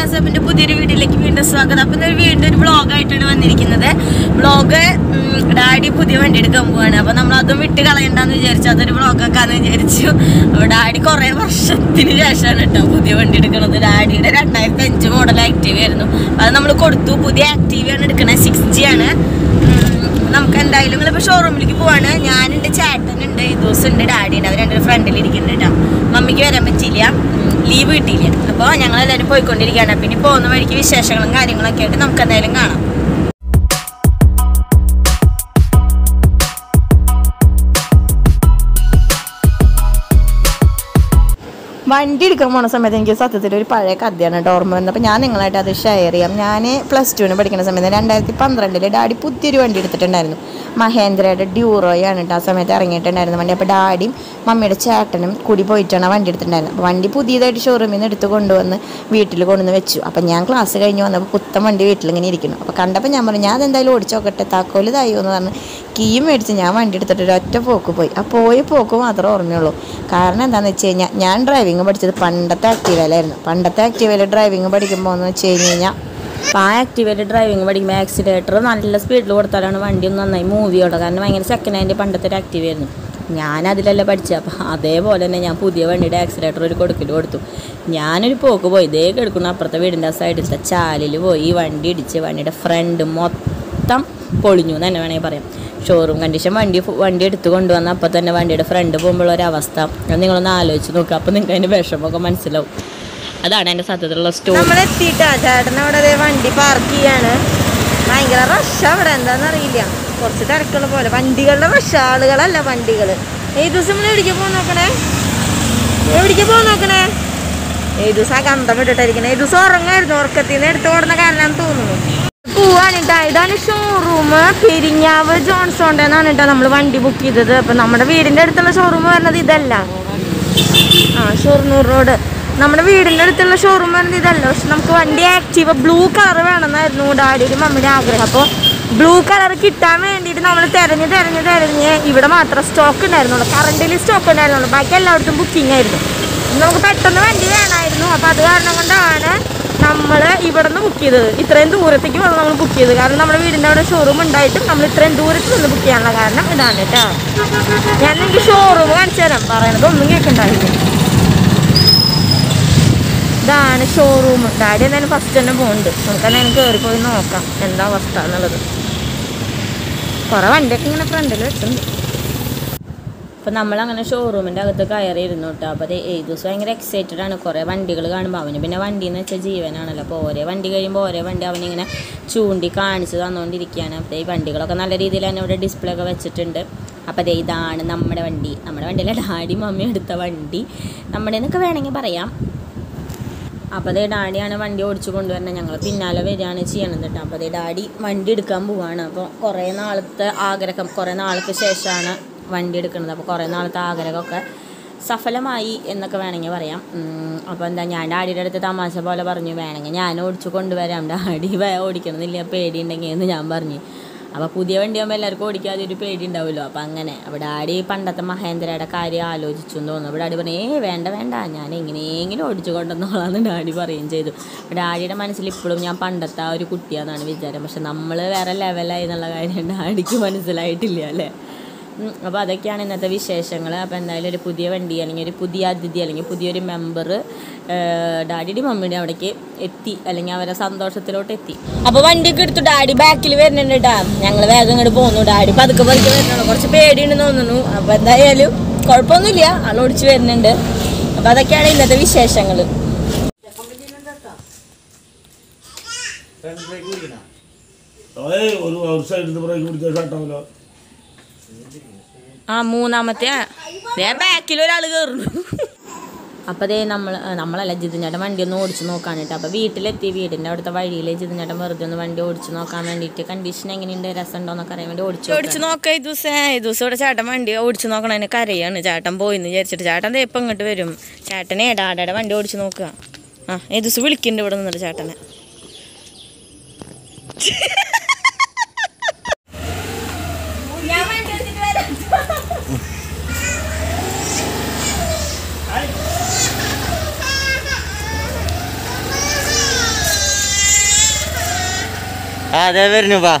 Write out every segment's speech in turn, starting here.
നസബിന്റെ പുതിയൊരു വീഡിയോയിലേക്ക് വീണ്ടും സ്വാഗതം അപ്പൊ ഇന്നൊരു വീണ്ടും ഒരു വ്ളോഗ് ആയിട്ടാണ് വന്നിരിക്കുന്നത് വ്ളോഗ് ഡാഡി പുതിയ വണ്ടി എടുക്കാൻ പോവാണ് അപ്പൊ നമ്മൾ അതും വിട്ട് കളയണ്ടെന്ന് വിചാരിച്ചു അതൊരു വ്ളോഗ് ആക്കാന്ന് വിചാരിച്ചു അപ്പൊ ഡാഡി കുറെ വർഷത്തിന് ശേഷമാണ് കേട്ടോ പുതിയ വണ്ടി എടുക്കുന്നത് ഡാഡിയുടെ രണ്ടായിരത്തി അഞ്ച് മോഡൽ ആക്റ്റീവ് ആയിരുന്നു അത് നമ്മൾ കൊടുത്തു പുതിയ ആക്റ്റീവ് ആണ് എടുക്കണത് സിക്സ് ജി ആണ് ഉം, നമുക്ക് എന്തായാലും നിങ്ങളിപ്പോ ഷോറൂമിലേക്ക് പോവാണ് ഞാനുണ്ട് ചേട്ടനുണ്ട് ഈ ദിവസം ഉണ്ട് ഡാഡി ഉണ്ട് അവർ രണ്ടൊരു ഫ്രണ്ടിൽ ഇരിക്കുന്നുണ്ട് കേട്ടോ മമ്മിക്ക് വരാൻ പറ്റിയില്ല ലീവ് കിട്ടിയില്ല അപ്പോൾ ഞങ്ങൾ എല്ലാവരും പോയിക്കൊണ്ടിരിക്കുകയാണ് പിന്നെ പോകുന്ന വഴിക്ക് വിശേഷങ്ങളും കാര്യങ്ങളൊക്കെ ആയിട്ട് നമുക്ക് എന്തായാലും കാണാം വണ്ടി എടുക്കാൻ പോണ സമയത്ത് എനിക്ക് സത്യത്തിൽ ഒരു പഴയ കഥയാണ് കേട്ടോ ഓർമ്മ വന്നത് അപ്പോൾ ഞാൻ നിങ്ങളായിട്ട് അത് ഷെയർ ചെയ്യാം ഞാൻ പ്ലസ് ടുവിന് പഠിക്കുന്ന സമയത്ത് രണ്ടായിരത്തി പന്ത്രണ്ടിൽ ഡാഡി പുതിയൊരു വണ്ടി എടുത്തിട്ടുണ്ടായിരുന്നു മഹേന്ദ്രയുടെ ഡ്യൂറോയാണ് കേട്ടോ ആ സമയത്ത് ഇറങ്ങിയിട്ടുണ്ടായിരുന്നു വണ്ടി അപ്പോൾ ഡാഡിയും മമ്മിയുടെ ചേട്ടനും കൂടി പോയിട്ടാണ് ആ വണ്ടി എടുത്തിട്ടുണ്ടായിരുന്നത് അപ്പോൾ വണ്ടി പുതിയതായിട്ട് ഷോറൂമിൽ നിന്ന് എടുത്ത് കൊണ്ടുവന്ന് വീട്ടിൽ കൊണ്ടുവന്ന് വെച്ചു അപ്പോൾ ഞാൻ ക്ലാസ് കഴിഞ്ഞ് വന്നപ്പോൾ പുത്തൻ വണ്ടി വീട്ടിൽ ഇങ്ങനെ ഇരിക്കുന്നു അപ്പോൾ കണ്ടപ്പോൾ ഞാൻ പറഞ്ഞു ഞാൻ അതെന്തായാലും ഓടിച്ച് നോക്കട്ടെ താക്കോല് തായോ എന്ന് പറഞ്ഞ് കീയും മേടിച്ച് ഞാൻ വണ്ടി എടുത്തിട്ട് ഒരു ഒറ്റ പോക്ക് പോയി ആ പോയ പോക്ക് മാത്രമേ ഓർമ്മയുള്ളൂ കാരണം എന്താണെന്ന് വെച്ച് കഴിഞ്ഞാൽ ഞാൻ ഡ്രൈവിംഗ് പഠിച്ചത് പണ്ടത്തെ ആക്റ്റീവയിലായിരുന്നു പണ്ടത്തെ ആക്റ്റീവയിൽ ഡ്രൈവിംഗ് പഠിക്കുമ്പോൾ എന്ന് വെച്ച് കഴിഞ്ഞ് കഴിഞ്ഞാൽ അപ്പോൾ ആ ആക്റ്റീവയിൽ ഡ്രൈവിംഗ് പഠിക്കുമ്പോൾ ആക്സിലേറ്റർ നല്ല സ്പീഡിൽ കൊടുത്താലാണ് വണ്ടി ഒന്ന് നന്നായി മൂവ് ചെയ്യുള്ളൂ കാരണം ഭയങ്കര സെക്കൻഡ് ഹാൻഡ് പണ്ടത്തെ ഒരു ആക്റ്റീവ് ആയിരുന്നു ഞാൻ അതിലല്ല പഠിച്ചത് അപ്പോൾ അതേപോലെ തന്നെ ഞാൻ പുതിയ വണ്ടിയുടെ ആക്സിലേറ്റർ ഒരു കൊടുക്കൽ കൊടുത്തു ഞാനൊരു പോക്ക് പോയി ഇതേ കിടക്കുന്ന അപ്പുറത്തെ വീടിൻ്റെ ആ സൈഡിലത്തെ ചാലിൽ പോയി ഈ വണ്ടി ഇടിച്ച് വണ്ടിയുടെ ഫ്രണ്ട് മൊത്തം പൊളിഞ്ഞു എന്ന് തന്നെ വേണമെങ്കിൽ പറയാം ഷോറൂം കണ്ടീഷൻ വണ്ടി ഫു- വണ്ടി എടുത്തു കൊണ്ടുവന്ന അപ്പോൾ തന്നെ വണ്ടിയുടെ ഫ്രണ്ട് പോകുമ്പോൾ ഒരവസ്ഥ അത് നിങ്ങളൊന്ന് ആലോചിച്ച് നോക്കുക അപ്പോൾ നിങ്ങൾക്ക് അതിൻ്റെ വിഷമമൊക്കെ മനസ്സിലാവും അതാണ് എൻ്റെ സത്യത്തിലുള്ള സ്റ്റോറി നമ്മൾ എത്തിയിട്ടാ ചേട്ടൻ അവിടെ ദേ വണ്ടി പാർക്ക് ചെയ്യാണ് ഭയങ്കര റഷ് അവിടെ എന്താന്ന് അറിയില്ല കുറച്ച് തിരക്കുള്ള പോലെ വണ്ടികളുടെ റഷ് ആളുകളല്ല വണ്ടികൾ ഏത് ദിവസം നമ്മൾ എവിടേക്ക് പോകാൻ നോക്കണേ എവിടേക്ക് പോകാൻ നോക്കണേ ഏത് ദിവസം ആ ഗന്ധം ഇട്ടിട്ടായിരിക്കണേ ഏത് ദിവസം ഉറങ്ങായിരുന്നു ഉറക്കത്തിൽ നിന്ന് എടുത്തു കൊടുന്ന കാരണം തോന്നുന്നു പോവാണ് കേട്ടോ ഇതാണ് ഷോറൂം പെരിഞ്ഞാവ് ജോൺസോൻ്റെ എന്നാണ് കേട്ടോ നമ്മൾ വണ്ടി ബുക്ക് ചെയ്തത് അപ്പം നമ്മുടെ വീടിൻ്റെ അടുത്തുള്ള ഷോറൂം വരുന്നത് ഇതല്ല ആ ഷൊർണൂർ റോഡ് നമ്മുടെ വീടിൻ്റെ അടുത്തുള്ള ഷോറൂം വരുന്നത് ഇതല്ല പക്ഷെ നമുക്ക് വണ്ടി ആക്റ്റീവ് ബ്ലൂ കളർ വേണമെന്നായിരുന്നു ഡാഡിയുടെ മമ്മിയുടെ ആഗ്രഹം അപ്പോൾ ബ്ലൂ കളർ കിട്ടാൻ വേണ്ടിയിട്ട് നമ്മൾ തിരഞ്ഞ് തിരഞ്ഞ് തിരഞ്ഞ് ഇവിടെ മാത്രം സ്റ്റോക്ക് ഉണ്ടായിരുന്നുള്ളൂ കറണ്ടിൽ സ്റ്റോക്ക് ഉണ്ടായിരുന്നുള്ളൂ ബാക്കി എല്ലായിടത്തും ബുക്കിംഗ് ആയിരുന്നു നമുക്ക് പെട്ടെന്ന് വണ്ടി വേണമായിരുന്നു അപ്പോൾ അത് കാരണം കൊണ്ടാണ് നമ്മൾ ഇവിടെ നിന്ന് ബുക്ക് ചെയ്തത് ഇത്രയും ദൂരത്തേക്ക് വന്ന് നമ്മൾ ബുക്ക് ചെയ്തത് കാരണം നമ്മുടെ വീടിൻ്റെ അവിടെ ഷോറൂം ഉണ്ടായിട്ടും നമ്മൾ ഇത്രയും ദൂരത്ത് നിന്ന് ബുക്ക് ചെയ്യാനുള്ള കാരണം ഇതാണ് കേട്ടോ ഞാൻ നിങ്ങൾക്ക് ഷോറൂം കാണിച്ചു തരാം പറയണത് ഒന്നും കേൾക്കണ്ടായിരിക്കും ഇതാണ് ഷോറൂം ഡാഡി എന്തായാലും ഫസ്റ്റ് തന്നെ പോകുന്നുണ്ട് നമുക്ക് എന്തായാലും കയറി പോയി നോക്കാം എന്താ അവസ്ഥ എന്നുള്ളത് കുറേ വണ്ടിയൊക്കെ ഇങ്ങനെ ഫ്രണ്ടിൽ വെച്ചിട്ടുണ്ട് അപ്പോൾ നമ്മളങ്ങനെ ഷോറൂമിൻ്റെ അകത്ത് കയറിയിരുന്നു കേട്ടോ അപ്പോൾ അത് ഏത് ദിവസം ഭയങ്കര എക്സൈറ്റഡ് ആണ് കുറേ വണ്ടികൾ കാണുമ്പോൾ അവന് പിന്നെ വണ്ടി എന്ന് വെച്ചാൽ ജീവനാണല്ലോ അപ്പോൾ ഓരോ വണ്ടി കഴിയുമ്പോൾ ഓരോ വണ്ടി അവനിങ്ങനെ ചൂണ്ടി കാണിച്ച് തന്നുകൊണ്ടിരിക്കുകയാണ് അപ്പോൾ ഈ വണ്ടികളൊക്കെ നല്ല രീതിയിൽ തന്നെ ഇവിടെ ഡിസ്പ്ലേ ഒക്കെ വെച്ചിട്ടുണ്ട് അപ്പോൾ ദേ ഇതാണ് നമ്മുടെ വണ്ടി നമ്മുടെ വണ്ടിയിലെ ഡാഡി മമ്മി എടുത്ത വണ്ടി നമ്മുടെ എന്നൊക്കെ വേണമെങ്കിൽ പറയാം അപ്പോൾ അതേ ഡാഡിയാണ് വണ്ടി ഓടിച്ചു കൊണ്ടുവരുന്നത് ഞങ്ങൾ പിന്നാലെ വരികയാണ് ചെയ്യണത് കേട്ടോ അപ്പോൾ അതേ ഡാഡി വണ്ടി എടുക്കാൻ പോവാണ് അപ്പോൾ കുറേ നാളത്തെ ആഗ്രഹം കുറേ നാൾക്ക് ശേഷമാണ് വണ്ടി എടുക്കുന്നത് അപ്പോൾ കുറേ നാളത്തെ ആഗ്രഹമൊക്കെ സഫലമായി എന്നൊക്കെ വേണമെങ്കിൽ പറയാം ഉം, അപ്പോൾ എന്താ ഞാൻ ഡാഡിയുടെ അടുത്ത് തമാശ പോലെ പറഞ്ഞു വേണമെങ്കിൽ ഞാൻ ഓടിച്ചു കൊണ്ടുവരാം ഡാഡി വേ ഓടിക്കണമെന്നില്ല പേടിയുണ്ടെങ്കിൽ എന്ന് ഞാൻ പറഞ്ഞു അപ്പോൾ പുതിയ വണ്ടിയാകുമ്പോൾ എല്ലാവർക്കും ഓടിക്കാതെ ഒരു പേടി ഉണ്ടാവുമല്ലോ അപ്പോൾ അങ്ങനെ അപ്പോൾ ഡാഡി പണ്ടത്തെ മഹേന്ദ്രയുടെ കാര്യം ആലോചിച്ചു എന്ന് തോന്നുന്നു അപ്പോൾ ഡാഡി പറഞ്ഞു ഏ വേണ്ട വേണ്ട ഞാൻ എങ്ങനെയെങ്കിലും ഓടിച്ചു കൊണ്ടുവന്നോളാന്ന് ഡാഡി പറയുകയും ചെയ്തു അപ്പോൾ ഡാഡിയുടെ മനസ്സിൽ ഇപ്പോഴും ഞാൻ പണ്ടത്തെ ആ ഒരു കുട്ടിയാണെന്നാണ് വിചാരം പക്ഷെ നമ്മൾ വേറെ ലെവലായി എന്നുള്ള കാര്യം ഡാഡിക്ക് മനസ്സിലായിട്ടില്ല അല്ലേ അപ്പോൾ അതൊക്കെയാണ് ഇന്നത്തെ വിശേഷങ്ങൾ അപ്പോൾ എന്തായാലും ഒരു പുതിയ വണ്ടി അല്ലെങ്കിൽ ഒരു പുതിയ അതിഥി അല്ലെങ്കിൽ പുതിയൊരു മെമ്പർ ഡാഡിയുടെ മമ്മിയുടെ അവിടേക്ക് എത്തി അല്ലെങ്കിൽ അവരെ സന്തോഷത്തിലോട്ട് എത്തി അപ്പോൾ വണ്ടിയൊക്കെ എടുത്തു ഡാഡി ബാക്കിൽ വരുന്നുണ്ട് കേട്ടാ ഞങ്ങൾ വേഗം ഇങ്ങോട്ട് പോകുന്നു ഡാഡി പതുക്കെ പതുക്കെ വരുന്നുള്ളൂ കുറച്ച് പേടിയുണ്ടെന്ന് തോന്നുന്നു അപ്പോൾ എന്തായാലും കുഴപ്പമൊന്നുമില്ല ആൾ ഓടിച്ച് വരുന്നുണ്ട് അപ്പോൾ അതൊക്കെയാണ് ഇന്നത്തെ വിശേഷങ്ങൾ ഏയ് ഒരു ഒരു സൈഡിൽ ബ്രേക്ക് പിടിച്ചാൽ ഷട്ടാവില്ല ആ മൂന്നാമത്തെ ബാക്കിൽ ഒരാൾ കയറുന്നു അപ്പോൾ അതേ നമ്മൾ നമ്മളല്ല ജിതിഞ്ഞേട്ടൻ വണ്ടി ഒന്ന് ഓടിച്ച് നോക്കാൻ കേട്ടോ അപ്പോൾ വീട്ടിലെത്തി വീടിൻ്റെ അവിടുത്തെ വഴിയിൽ ജിതിഞ്ഞേട്ടൻ വെറുതെ ഒന്ന് വണ്ടി ഓടിച്ച് നോക്കാൻ വേണ്ടിയിട്ട് കണ്ടീഷൻ എങ്ങനെയുണ്ട് രസമുണ്ടോ എന്നൊക്കെ അറിയാൻ വേണ്ടി ഓടിച്ചു ഓടിച്ചു നോക്കാം ഈ ദിവസം ഈ ദിവസം ഇവിടെ ചേട്ടൻ വണ്ടി ഓടിച്ചു നോക്കണതിന് കരയാണ് ചേട്ടൻ പോയിന്ന് വിചാരിച്ചിട്ട് ചേട്ടൻ ദേ ഇപ്പം ഇങ്ങോട്ട് വരും ചേട്ടനെ ഡാഡയുടെ വണ്ടി ഓടിച്ചു നോക്കുക ആ ഈ ദിവസം വിളിക്കുന്നുണ്ട് ഇവിടെ നിന്നിട്ട് ചേട്ടനെ ആ അതെ വരുന്നു വാ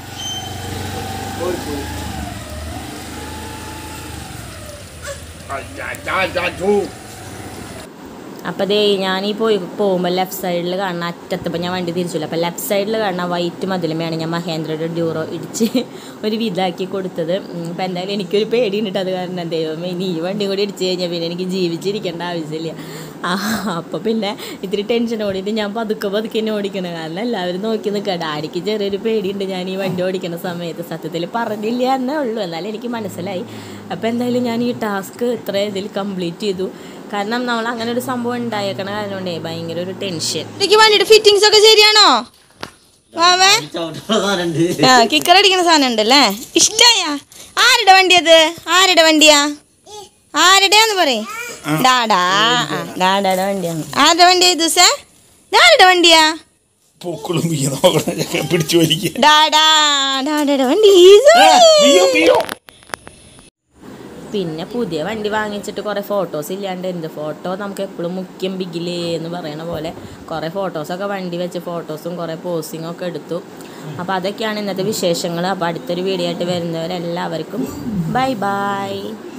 അപ്പോൾ ദേ ഞാൻ ഈ പോയി പോകുമ്പോൾ ലെഫ്റ്റ് സൈഡിൽ കാണുന്ന അറ്റത്തപ്പോൾ ഞാൻ വണ്ടി തിരിച്ചില്ല അപ്പോൾ ലെഫ്റ്റ് സൈഡിൽ കാണുന്ന വൈറ്റ് മതിലുമയാണ് ഞാൻ മഹേന്ദ്രയുടെ ഡ്യൂറോ ഇടിച്ച് ഒരു വിധാക്കി കൊടുത്തത് അപ്പോൾ എന്തായാലും എനിക്കൊരു പേടി ഉണ്ട് അത് കാരണം ദൈവമേ ഇനി ഈ വണ്ടി കൂടി ഇടിച്ച് കഴിഞ്ഞാൽ പിന്നെ എനിക്ക് ജീവിച്ചിരിക്കേണ്ട ആവശ്യമില്ല ആ അപ്പോൾ പിന്നെ ഇത്തിരി ടെൻഷൻ ഓടിയിട്ട് ഞാൻ പതുക്കെ പതുക്കെ തന്നെ ഓടിക്കണം കാരണം എല്ലാവരും നോക്കി നിൽക്കുക ഡാഡിക്ക് ചെറിയൊരു പേടിയുണ്ട് ഞാൻ ഈ വണ്ടി ഓടിക്കുന്ന സമയത്ത് സത്യത്തിൽ പറഞ്ഞില്ല എന്നേ ഉള്ളൂ എന്നാലും എനിക്ക് മനസ്സിലായി അപ്പോൾ എന്തായാലും ഞാൻ ഈ ടാസ്ക് ഇത്ര ഇതിൽ കംപ്ലീറ്റ് ചെയ്തു കാരണം നമ്മൾ അങ്ങനെ ഒരു സംഭവം ഉണ്ടായേക്കണ കാരണം കൊണ്ടേ ഭയങ്കര ഒരു ടെൻഷൻ എനിക്ക് വണ്ടിയുടെ ഫിറ്റിങ്സ് ഒക്കെ ശരിയാണോ വാവേ ആ കിക്കർ അടിക്കുന്ന സാധനം ഉണ്ടല്ലേ ഇഷ്ടായ ആരുടെ വണ്ടി അത് ആരുടെ വണ്ടിയാ ആരുടെയാന്ന് പറയും ഡാഡാ ആ, ഡാഡയുടെ വണ്ടിയാണ് ആരുടെ വണ്ടിയാ ഇത് സേ ആരുടെ വണ്ടിയാ പൂക്കളും നോക്കണം പിടിച്ചു വലിക്കുക ഡാഡാ ഡാഡയുടെ വണ്ടി ഇത്. പിന്നെ പുതിയ വണ്ടി വാങ്ങിച്ചിട്ട് കുറേ ഫോട്ടോസ് ഇല്ലാണ്ട് എന്ത് ഫോട്ടോ നമുക്ക് എപ്പോഴും മുഖ്യം ബിഗിലേ എന്ന് പറയണ പോലെ കുറേ ഫോട്ടോസൊക്കെ വണ്ടി വെച്ച് ഫോട്ടോസും കുറേ പോസിങ്ങും ഒക്കെ എടുത്തു അപ്പോൾ അതൊക്കെയാണ് ഇന്നത്തെ വിശേഷങ്ങൾ അപ്പോൾ അടുത്തൊരു വീഡിയോ ആയിട്ട് വരുന്നവരെല്ലാവർക്കും ബൈ ബൈ